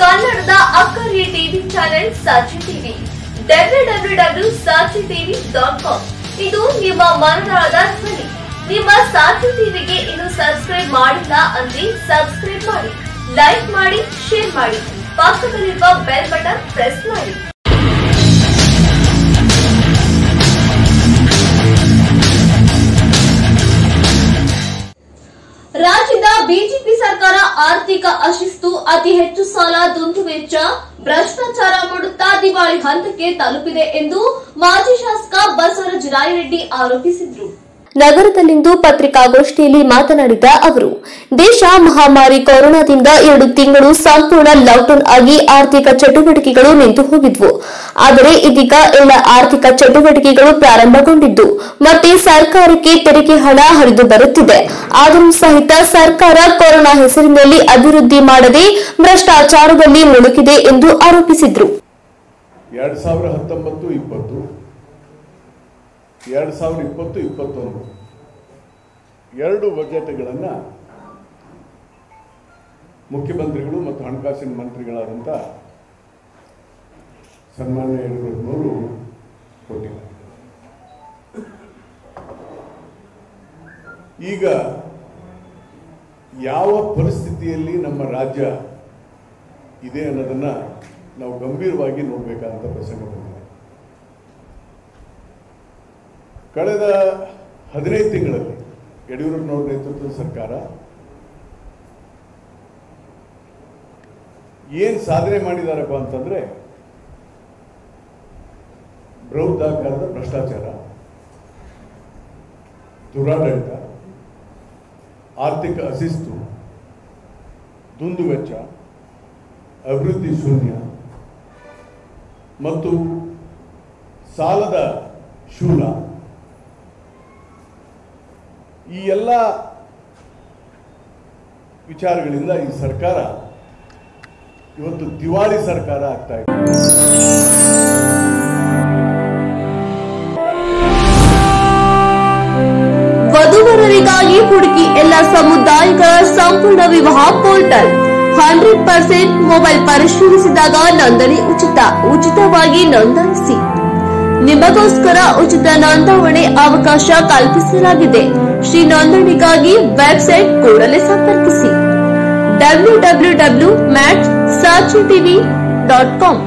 ಕನ್ನಡದ ಅಕ್ಕರಿಯ TV channel Sakshi TV W W W Sakshi TV dot com ಇದು ನಿಮ್ಮ ಮನದಾಳದ ಧ್ವನಿ ನಿಮ್ಮ ಸಾಕ್ಷಿ ಟಿವಿಗೆ ಇನ್ನು ಸಬ್ಸ್ಕ್ರೈಬ್ ಮಾಡಿಲ್ಲ ಅಂದ್ರೆ ಸಬ್ಸ್ಕ್ರೈಬ್ ಮಾಡಿ ಲೈಕ್ ಮಾಡಿ ಶೇರ್ ಮಾಡಿ ಪಕ್ಕದಲ್ಲಿರುವ ಬೆಲ್ ಬಟನ್ ಪ್ರೆಸ್ ಮಾಡಿ ರಾಜ್ಯದ ಬಿಜೆಪಿ ಸರ್ಕಾರ ಆರ್ಥಿಕ ಅಶಿಸ್ತು ಅತಿ ಹೆಚ್ಚು ಸಾಲ ದುಂದು ವೆಚ್ಚ ಭ್ರಷ್ಟಾಚಾರ ಮಾಡುತ್ತಾ ದಿವಾಳಿ ಹಂತಕ್ಕೆ ತಲುಪಿದೆ ಎಂದು ಮಾಜಿ ಶಾಸಕ ಬಸವರಾಜ ರಾಯರೆಡ್ಡಿ ಆರೋಪಿಸಿದರು ನಗರದಲ್ಲಿಂದು ಪತ್ರಿಕಾಗೋಷ್ಠಿಯಲ್ಲಿ ಮಾತನಾಡಿದ ಅವರು ದೇಶ ಮಹಾಮಾರಿ ಕೊರೋನಾದಿಂದ ಎರಡು ತಿಂಗಳು ಸಂಪೂರ್ಣ ಲಾಕ್ಡೌನ್ ಆಗಿ ಆರ್ಥಿಕ ಚಟುವಟಿಕೆಗಳು ನಿಂತು ಹೋಗಿದ್ವು ಆದರೆ ಇದೀಗ ಎಲ್ಲ ಆರ್ಥಿಕ ಚಟುವಟಿಕೆಗಳು ಪ್ರಾರಂಭಗೊಂಡಿದ್ದು ಮತ್ತೆ ಸರ್ಕಾರಕ್ಕೆ ತೆರಿಗೆ ಹಣ ಹರಿದು ಬರುತ್ತಿದೆ ಆದರೂ ಸಹಿತ ಸರ್ಕಾರ ಕೊರೋನಾ ಹೆಸರಿನಲ್ಲಿ ಅಭಿವೃದ್ಧಿ ಮಾಡದೆ ಭ್ರಷ್ಟಾಚಾರದಲ್ಲಿ ಮುಳುಗಿದೆ ಎಂದು ಆರೋಪಿಸಿದರು ಎರಡು ಸಾವಿರ ಹತ್ತೊಂಬತ್ತು ಇಪ್ಪತ್ತು ಎರಡು ಸಾವಿರ ಇಪ್ಪತ್ತು ಇಪ್ಪತ್ತೊಂದು ಎರಡು ಬಜೆಟ್ಗಳನ್ನು ಮುಖ್ಯಮಂತ್ರಿಗಳು ಮತ್ತು ಹಣಕಾಸಿನ ಮಂತ್ರಿಗಳಾದಂಥ ಸನ್ಮಾನ್ಯ ಯಡಿಯೂರಪ್ಪನವರು ಕೊಟ್ಟಿದ್ದಾರೆ ಈಗ ಯಾವ ಪರಿಸ್ಥಿತಿಯಲ್ಲಿ ನಮ್ಮ ರಾಜ್ಯ ಇದೆ ಅನ್ನೋದನ್ನು ನಾವು ಗಂಭೀರವಾಗಿ ನೋಡಬೇಕಾದಂಥ ಪ್ರಸಂಗ ಬಂದಿದೆ ಕಳೆದ ಹದಿನೈದು ತಿಂಗಳಲ್ಲಿ ಯಡಿಯೂರಪ್ಪನವರ ನೇತೃತ್ವದ ಸರ್ಕಾರ ಏನು ಸಾಧನೆ ಮಾಡಿದಾರಪ್ಪ ಅಂತಂದ್ರೆ ಬೃಹದಾಕಾರದ ಭ್ರಷ್ಟಾಚಾರ ದುರಾಡಳಿತ ಆರ್ಥಿಕ ಅಶಿಸ್ತು ದುಂದು ವೆಚ್ಚ ಅಭಿವೃದ್ಧಿ ಶೂನ್ಯ ಮತ್ತು ಸಾಲದ ಶೂಲ ಈ ಎಲ್ಲ ವಿಚಾರಗಳಿಂದ ಈ ಸರ್ಕಾರ ಇವತ್ತು ದಿವಾಳಿ ಸರ್ಕಾರ ಆಗ್ತಾ ಇದೆ ವಧುವರರಿಗಾಗಿ ಹುಡುಕಿ ಎಲ್ಲ ಸಮುದಾಯಗಳ ಸಂಪೂರ್ಣ ವಿವಾಹ ಪೋರ್ಟಲ್ ಹಂಡ್ರೆಡ್ ಪರ್ಸೆಂಟ್ ಮೊಬೈಲ್ ಪರಿಶೀಲಿಸಿದಾಗ ನೋಂದಣಿ ಉಚಿತ ಉಚಿತವಾಗಿ ನೋಂದಾಯಿಸಿ ನಿಮಗೋಸ್ಕರ ಉಚಿತ ನೋಂದಾವಣೆ ಅವಕಾಶ ಕಲ್ಪಿಸಲಾಗಿದೆ ಶ್ರೀ ನೋಂದಣಿಗಾಗಿ ವೆಬ್ಸೈಟ್ ಕೂಡಲೇ ಸಂಪರ್ಕಿಸಿ ಡಬ್ಲ್ಯೂ ಡಬ್ಲ್ಯೂ ಡಬ್ಲ್ಯೂ ಮ್ಯಾಟ್ ಸಾಚಿ TV dot com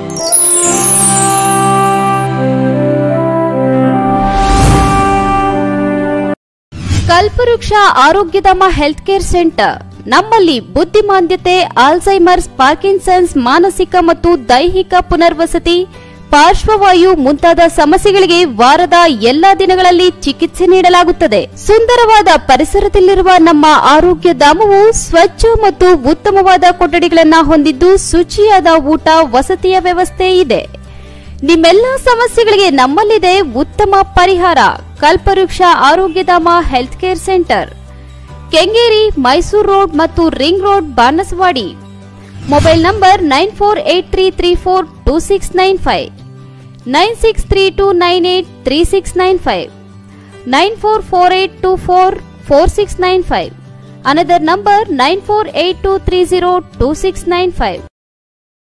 Kalpavriksha Arogyadhama health care centre ನಮ್ಮಲ್ಲಿ ಬುದ್ಧಿಮಾಂದ್ಯತೆ ಆಲ್ಝೈಮರ್ಸ್ ಪಾರ್ಕಿನ್ಸನ್ಸ್ ಮಾನಸಿಕ ಮತ್ತು ದೈಹಿಕ ಪುನರ್ವಸತಿ ಪಾರ್ಶ್ವವಾಯು ಮುಂತಾದ ಸಮಸ್ಯೆಗಳಿಗೆ ವಾರದ ಎಲ್ಲಾ ದಿನಗಳಲ್ಲಿ ಚಿಕಿತ್ಸೆ ನೀಡಲಾಗುತ್ತದೆ ಸುಂದರವಾದ ಪರಿಸರದಲ್ಲಿರುವ ನಮ್ಮ ಆರೋಗ್ಯ ಧಾಮವು ಸ್ವಚ್ಛ ಮತ್ತು ಉತ್ತಮವಾದ ಕೊಠಡಿಗಳನ್ನು ಹೊಂದಿದ್ದು ಶುಚಿಯಾದ ಊಟ ವಸತಿಯ ವ್ಯವಸ್ಥೆ ಇದೆ ನಿಮ್ಮೆಲ್ಲ ಸಮಸ್ಯೆಗಳಿಗೆ ನಮ್ಮಲ್ಲಿದೆ ಉತ್ತಮ ಪರಿಹಾರ Kalpavriksha Arogyadhama health care centre Kengeri Mysuru road ಮತ್ತು ring road Banaswadi mobile number nine four eight three three four two six nine five nine six three two nine eight three six nine five nine four four eight two four four six nine five another number nine four eight two three zero two six nine five